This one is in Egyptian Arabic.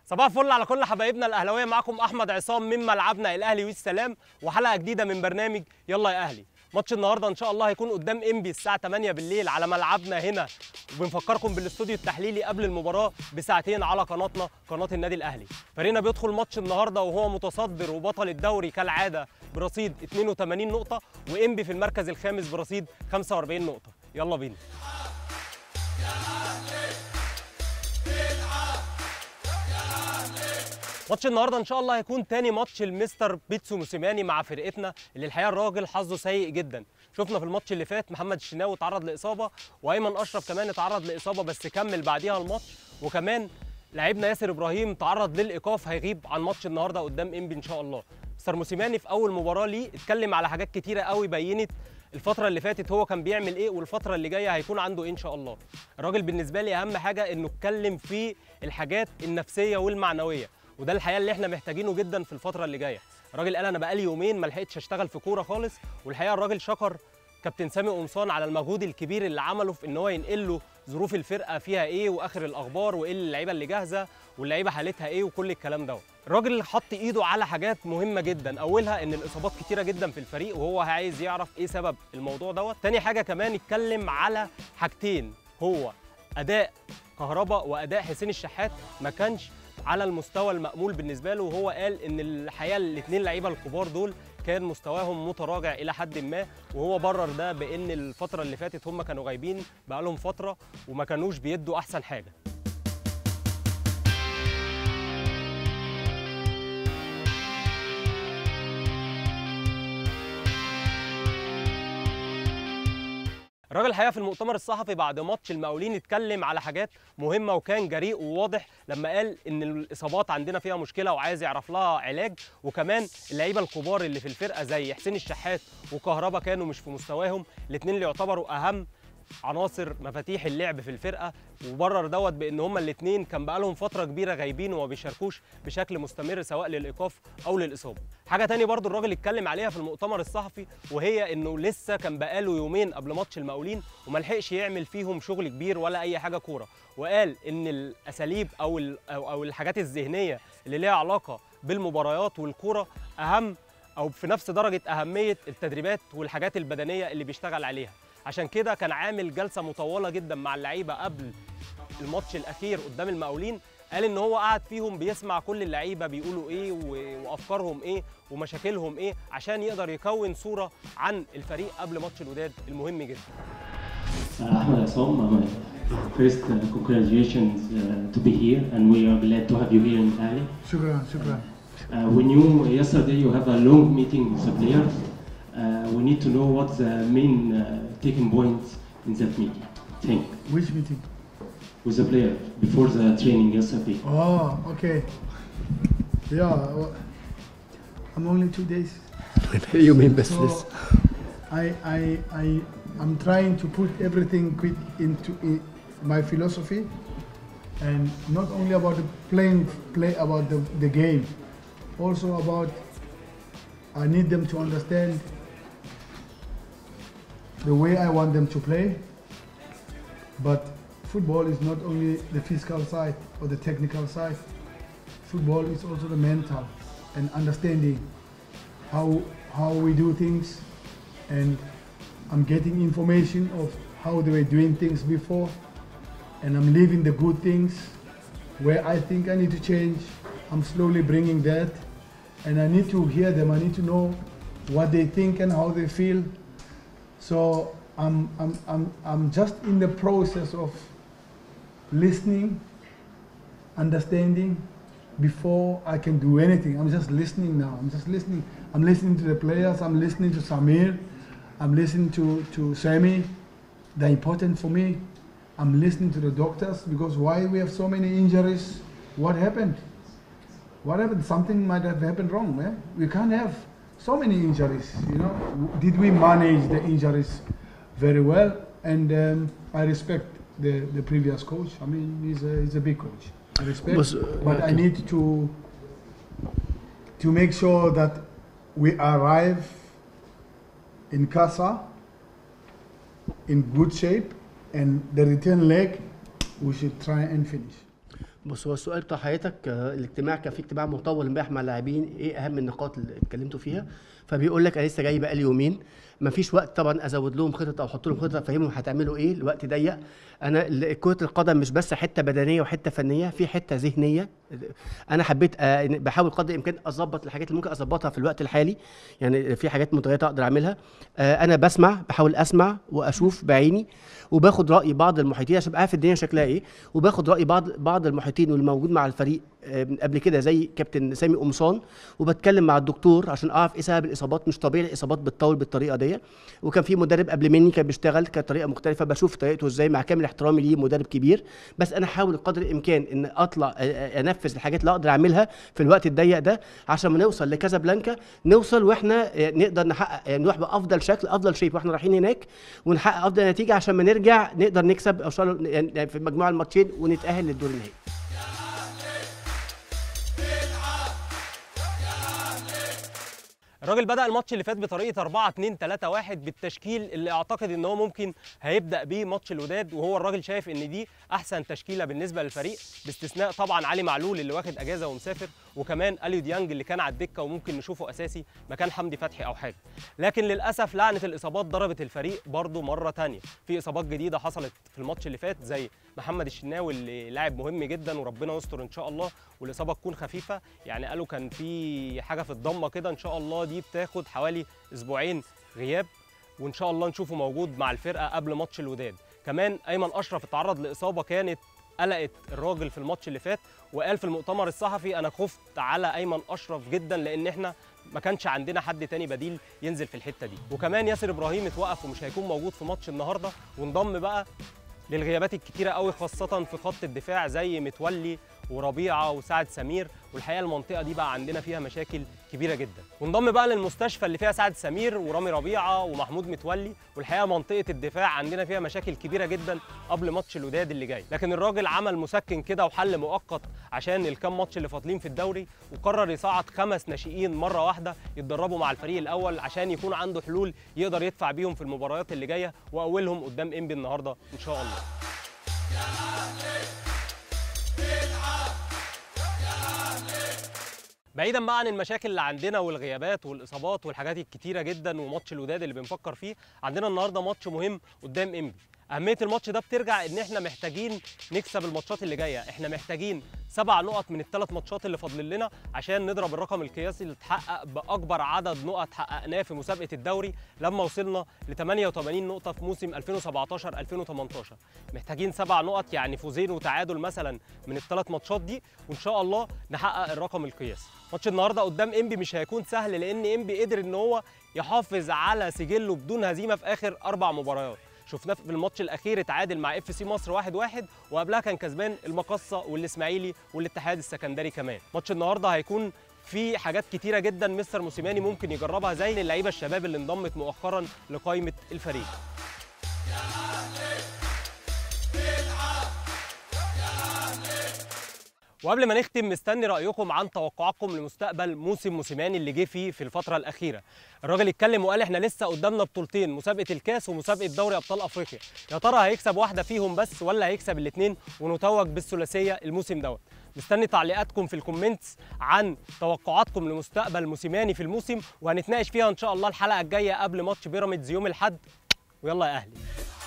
صباح الفل على كل حبايبنا الاهلاويه معاكم احمد عصام من ملعبنا الاهلي والسلام وحلقه جديده من برنامج يلا يا اهلي ماتش النهارده ان شاء الله هيكون قدام انبي الساعه 8 بالليل على ملعبنا هنا وبنفكركم بالاستوديو التحليلي قبل المباراه بساعتين على قناتنا قناه النادي الاهلي فريقنا بيدخل ماتش النهارده وهو متصدر وبطل الدوري كالعاده برصيد 82 نقطه وانبي في المركز الخامس برصيد 45 نقطه يلا بينا ماتش النهارده ان شاء الله هيكون تاني ماتش المستر بيتسو موسيماني مع فرقتنا اللي الحقيقه الراجل حظه سيء جدا شفنا في الماتش اللي فات محمد الشناوي اتعرض لاصابه وايمن اشرف كمان اتعرض لاصابه بس كمل بعديها الماتش وكمان لعيبنا ياسر ابراهيم تعرض للايقاف هيغيب عن ماتش النهارده قدام انبي ان شاء الله مستر موسيماني في اول مباراه ليه اتكلم على حاجات كتيره قوي بينت الفترة اللي فاتت هو كان بيعمل ايه والفترة اللي جاية هيكون عنده ايه ان شاء الله. الراجل بالنسبة لي اهم حاجة انه اتكلم في الحاجات النفسية والمعنوية وده الحقيقه اللي احنا محتاجينه جدا في الفتره اللي جايه الراجل قال انا بقالي يومين ما لحقتش اشتغل في كوره خالص والحقيقه الراجل شكر كابتن سامي قمصان على المجهود الكبير اللي عمله في ان هو ينقل له ظروف الفرقه فيها ايه واخر الاخبار وايه اللعيبه اللي جاهزه واللعيبه حالتها ايه وكل الكلام دوت الراجل حط ايده على حاجات مهمه جدا اولها ان الاصابات كتيره جدا في الفريق وهو عايز يعرف ايه سبب الموضوع دوت تاني حاجه كمان اتكلم على حاجتين هو اداء كهربا واداء حسين الشحات ما كانش على المستوى المأمول بالنسبه له وهو قال ان الحقيقه الاثنين لعيبه الكبار دول كان مستواهم متراجع الى حد ما وهو برر ده بان الفتره اللي فاتت هم كانوا غايبين بقالهم فتره وما كانوش بيدوا احسن حاجه الراجل الحقيقه في المؤتمر الصحفي بعد ماتش المقاولين اتكلم على حاجات مهمه وكان جريء وواضح لما قال ان الاصابات عندنا فيها مشكله وعايز يعرف لها علاج وكمان اللعيبه الكبار اللي في الفرقه زي حسين الشحات وكهربا كانوا مش في مستواهم الاثنين اللي يعتبروا اهم عناصر مفاتيح اللعب في الفرقه وبرر دوت بان هما الاثنين كان بقالهم فتره كبيره غايبين وما بيشاركوش بشكل مستمر سواء للايقاف او للاصابه حاجه تاني برضو الراجل اتكلم عليها في المؤتمر الصحفي وهي انه لسه كان بقاله يومين قبل ماتش المقاولين وما لحقش يعمل فيهم شغل كبير ولا اي حاجه كوره وقال ان الاساليب او او, أو الحاجات الذهنيه اللي ليها علاقه بالمباريات والكوره اهم او في نفس درجه اهميه التدريبات والحاجات البدنيه اللي بيشتغل عليها عشان كده كان عامل جلسه مطوله جدا مع اللعيبه قبل الماتش الاخير قدام المقاولين قال ان هو قاعد فيهم بيسمع كل اللعيبه بيقولوا ايه وافكارهم ايه ومشاكلهم ايه عشان يقدر يكون صوره عن الفريق قبل ماتش الوداد المهم جدا احمد عصام first uh, congratulations uh, to be here and we are glad to have you here in Ali. شكرا شكرا Uh, we knew yesterday you have a long meeting with the players. Uh, we need to know what the main uh, taking points in that meeting. Think which meeting with the player before the training yesterday. oh okay yeah well, I'm only two days you mean business? so I I I I'm trying to put everything quick into i- my philosophy and not only about the playing play about the, the game also about I need them to understand the way I want them to play. But football is not only the physical side or the technical side. Football is also the mental and understanding how how we do things and I'm getting information of how they were doing things before and I'm leaving the good things where I think I need to change. I'm slowly bringing that and I need to hear them. I need to know what they think and how they feel. So I'm, I'm, I'm, I'm just in the process of listening, understanding before I can do anything. I'm just listening now. I'm just listening. I'm listening to the players. I'm listening to Samir. I'm listening to, to Sammy. They're important for me. I'm listening to the doctors because why we have so many injuries? What happened? What happened? Something might have happened wrong, man. We can't have so many injuries, you know. Did we manage the injuries very well? And um, I respect the, the previous coach. I mean, he's a, he's a big coach. I respect. Was, uh, but I okay. need to to make sure that we arrive in Casa in good shape and the return leg we should try and finish. بص هو السؤال بتاع حضرتك آه، الاجتماع كان في اجتماع مطول امبارح مع اللاعبين ايه اهم النقاط اللي اتكلمتوا فيها فبيقول لك انا لسه جاي بقالي يومين مفيش وقت طبعا ازود لهم خطط او احط لهم خطط افهمهم هتعملوا ايه الوقت ضيق انا ال- كره القدم مش بس حته بدنيه وحته فنيه في حته ذهنيه انا حبيت آه، إن بحاول قدر الامكان اظبط الحاجات اللي ممكن اظبطها في الوقت الحالي يعني في حاجات متغيرات اقدر اعملها آه، انا بسمع بحاول اسمع واشوف بعيني وباخد راي بعض المحيطين عشان ابقى عارف الدنيا شكلها ايه وباخد راي بعض بعض المحيطين واللي موجود مع الفريق آه، من قبل كده زي كابتن سامي قمصان وبتكلم مع الدكتور عشان اعرف ايه سبب الاصابات مش طبيعي الاصابات بتطول بالطريقه دي وكان في مدرب قبل مني كان بيشتغل كانت طريقه مختلفه بشوف طريقته ازاي مع كامل احترامي ليه مدرب كبير بس انا احاول قدر الامكان ان اطلع آه، آه، انفذ الحاجات اللي اقدر اعملها في الوقت الضيق ده عشان ما نوصل لكازابلانكا نوصل واحنا آه، نقدر نحقق يعني نروح بافضل شكل افضل شيب واحنا رايحين هناك ونحقق افضل نتيجه عشان ما نرجع نقدر نكسب او شاء الله يعني في مجموعه الماتشين ونتاهل للدور النهائي الراجل بدأ الماتش اللي فات بطريقة 4 2 3 1 بالتشكيل اللي اعتقد ان هو ممكن هيبدأ بيه ماتش الوداد وهو الراجل شايف ان دي احسن تشكيلة بالنسبة للفريق باستثناء طبعا علي معلول اللي واخد اجازة ومسافر وكمان اليو ديانج اللي كان على الدكة وممكن نشوفه اساسي مكان حمدي فتحي او حاجة لكن للاسف لعنة الاصابات ضربت الفريق برضه مرة تانية في اصابات جديدة حصلت في الماتش اللي فات زي محمد الشناوي اللي لاعب مهم جدا وربنا يستر ان شاء الله والاصابه تكون خفيفه يعني قالوا كان في حاجه في الضمه كده ان شاء الله دي بتاخد حوالي اسبوعين غياب وان شاء الله نشوفه موجود مع الفرقه قبل ماتش الوداد كمان ايمن اشرف اتعرض لاصابه كانت قلقت الراجل في الماتش اللي فات وقال في المؤتمر الصحفي انا خفت على ايمن اشرف جدا لان احنا ما كانش عندنا حد تاني بديل ينزل في الحته دي وكمان ياسر ابراهيم اتوقف ومش هيكون موجود في ماتش النهارده وانضم بقى للغيابات الكتيره قوي خاصه في خط الدفاع زي متولي وربيعه وسعد سمير والحقيقه المنطقه دي بقى عندنا فيها مشاكل كبيره جدا وانضم بقى للمستشفى اللي فيها سعد سمير ورامي ربيعه ومحمود متولي والحقيقه منطقه الدفاع عندنا فيها مشاكل كبيره جدا قبل ماتش الوداد اللي جاي لكن الراجل عمل مسكن كده وحل مؤقت عشان الكام ماتش اللي فاضلين في الدوري وقرر يصعد خمس ناشئين مره واحده يتدربوا مع الفريق الاول عشان يكون عنده حلول يقدر يدفع بيهم في المباريات اللي جايه واولهم قدام انبي النهارده ان شاء الله بعيدا بقى عن المشاكل اللي عندنا والغيابات والاصابات والحاجات الكتيره جدا وماتش الوداد اللي بنفكر فيه عندنا النهارده ماتش مهم قدام انبي اهميه الماتش ده بترجع ان احنا محتاجين نكسب الماتشات اللي جايه احنا محتاجين سبع نقط من الثلاث ماتشات اللي فاضل لنا عشان نضرب الرقم القياسي اللي اتحقق باكبر عدد نقط حققناه في مسابقه الدوري لما وصلنا ل 88 نقطه في موسم 2017 2018 محتاجين سبع نقط يعني فوزين وتعادل مثلا من الثلاث ماتشات دي وان شاء الله نحقق الرقم القياسي ماتش النهارده قدام انبي مش هيكون سهل لان انبي قدر ان هو يحافظ على سجله بدون هزيمه في اخر اربع مباريات شفناه في الماتش الاخير اتعادل مع اف سي مصر 1-1 واحد واحد وقبلها كان كسبان المقصه والاسماعيلي والاتحاد السكندري كمان ماتش النهارده هيكون في حاجات كتيره جدا مستر موسيماني ممكن يجربها زي اللعيبه الشباب اللي انضمت مؤخرا لقائمه الفريق وقبل ما نختم مستني رايكم عن توقعاتكم لمستقبل موسم موسيماني اللي جه فيه في الفتره الاخيره الراجل اتكلم وقال احنا لسه قدامنا بطولتين مسابقه الكاس ومسابقه دوري ابطال افريقيا يا ترى هيكسب واحده فيهم بس ولا هيكسب الاثنين ونتوج بالثلاثيه الموسم دوت مستني تعليقاتكم في الكومنتس عن توقعاتكم لمستقبل موسيماني في الموسم وهنتناقش فيها ان شاء الله الحلقه الجايه قبل ماتش بيراميدز يوم الاحد ويلا يا اهلي